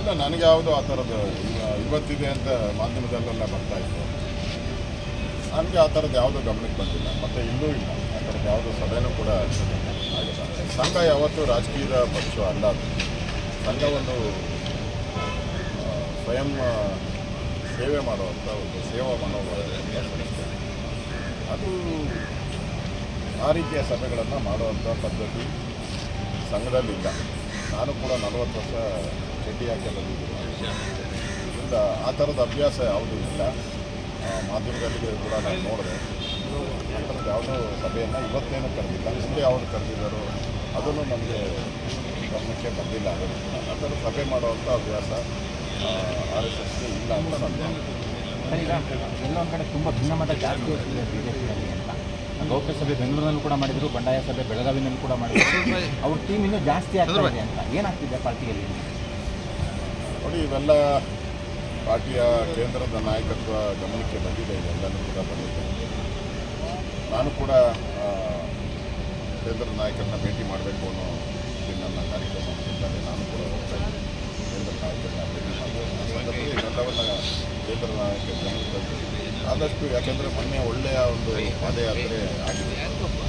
ಇಲ್ಲ ನನಗೆ ಯಾವುದು ಆ ಥರದ್ದು ಈಗ ಇವತ್ತಿದೆ ಅಂತ ಮಾಧ್ಯಮದಲ್ಲೆಲ್ಲ ಬರ್ತಾ ಇತ್ತು ನನಗೆ ಆ ಥರದ್ದು ಯಾವುದೂ ಗಮನಕ್ಕೆ ಬಂದಿಲ್ಲ ಮತ್ತು ಇಲ್ಲೂ ಇಲ್ಲ ಆ ಥರದ್ದು ಯಾವುದೋ ಸಭೆನೂ ಕೂಡ ಆಗಿಲ್ಲ ಸಂಘ ಯಾವತ್ತೂ ರಾಜಕೀಯದ ಪಕ್ಷ ಅಲ್ಲ ಅದು ಸಂಘ ಒಂದು ಆ, ಸ್ವಯಂ ಆ, ಸೇವೆ ಮಾಡುವಂಥ ಒಂದು ಸೇವಾ ಮನೋಭಾವ ಸಂಸ್ಥೆ. ಅದು ಆ ರೀತಿಯ ಸಭೆಗಳನ್ನು ಮಾಡುವಂಥ ಪದ್ಧತಿ ಸಂಘದಲ್ಲಿಲ್ಲ ನಾನು ಕೂಡ ನಲವತ್ತು ವರ್ಷ ಚಡ್ಡಿ ಹಾಕಿ ಬಂದಿದ್ದೀನಿ ಇದರಿಂದ ಆ ಥರದ ಅಭ್ಯಾಸ ಯಾವುದೂ ಇಲ್ಲ ಆ, ಮಾಧ್ಯಮದಲ್ಲಿ ಕೂಡ ನಾನು ನೋಡಿದೆ ಆ ಥರದ್ದು ಯಾವುದೋ ಸಭೆಯನ್ನು ಇವತ್ತೇನು ಕರೆದಿಲ್ಲ ಹಿಂದೆ ಯಾವುದು ಕರೆದಿದ್ದಾರೋ ಅದನ್ನು ನಮಗೆ ಗಮನಕ್ಕೆ ಬಂದಿಲ್ಲ ಆ ಥರ ಸಭೆ ಮಾಡುವಂಥ ಅಭ್ಯಾಸ ಆರ್ ಎಸ್ ಎಸ್ಗೆ ಇಲ್ಲ ಅಂತ ನನ್ನ ಭಾವನೆ. ಸರ್ ಈಗ ಎಲ್ಲೋ ಒಂದು ಕಡೆ ತುಂಬ ಭಿನ್ನಮತ ಜಾಸ್ತಿ ಆಗ್ತಿದೆ ಬಿಜೆಪಿಯಲ್ಲಿ ಅಂತ ಗೌಪ್ಯ ಸಭೆ ಬೆಂಗಳೂರಿನಲ್ಲೂ ಕೂಡ ಮಾಡಿದ್ರು ಬಂಡಾಯ ಸಭೆ ಬೆಳಗಾವಿನಲ್ಲೂ ಕೂಡ ಮಾಡಿದ್ರು ಅವ್ರ ಟೀಮ್ ಇನ್ನೂ ಜಾಸ್ತಿ ಆಗ್ತಾ ಇದೆ ಅಂತ ಏನಾಗ್ತಿದೆ ಪಾರ್ಟಿಯಲ್ಲಿ ನೋಡಿ ಇವೆಲ್ಲ ಪಾರ್ಟಿಯ ಕೇಂದ್ರದ ನಾಯಕತ್ವ ಗಮನಕ್ಕೆ ಬಂದಿದೆ ಇವೆಲ್ಲನೂ ಕೂಡ ಬಂದಿದೆ ನಾನು ಕೂಡ ಆ, ಕೇಂದ್ರದ ನಾಯಕರನ್ನ ಭೇಟಿ ಮಾಡಬೇಕು ಅನ್ನೋ ಇದು ನನ್ನ ಕಾರ್ಯಕ್ರಮ ಅಂತಿದ್ದಾರೆ ನಾನು ಕೂಡ ಹೋಗ್ತಾ ಇದ್ದೀನಿ ಕೇಂದ್ರ ನಾಯಕರನ್ನ ಭೇಟಿ ಮಾಡಬೇಕು ಆ ಸಂದರ್ಭದಲ್ಲಿ ಇವೆಲ್ಲವನ್ನ ಕೇಂದ್ರ ನಾಯಕರ ಗಮನಕ್ಕೆ ತಂದು ಆದಷ್ಟು ಯಾಕೆಂದರೆ ಮೊನ್ನೆ ಒಳ್ಳೆಯ ಒಂದು ಪಾದಯಾತ್ರೆ ಆಗಿದೆ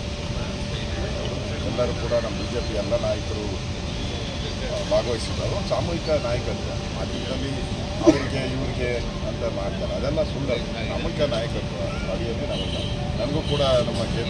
ಎಲ್ಲರೂ ಕೂಡ ನಮ್ಮ ಬಿ ಜೆ ಪಿ ಎಲ್ಲ ನಾಯಕರು ಭಾಗವಹಿಸಿದ್ದಾರೆ ಒಂದು ಸಾಮೂಹಿಕ ನಾಯಕತ್ವ ಮಾಧ್ಯಮದಲ್ಲಿ ಅವ್ರಿಗೆ ಇವ್ರಿಗೆ ಅಂತ ಮಾಡ್ತಾರೆ ಅದೆಲ್ಲ ಸುಳ್ಳು ಸಾಮೂಹಿಕ ನಾಯಕತ್ವ ಅಡಿಯಲ್ಲಿ ನಾವೆಲ್ಲ ನನಗೂ ಕೂಡ ನಮ್ಮ ಕೇಂದ್ರ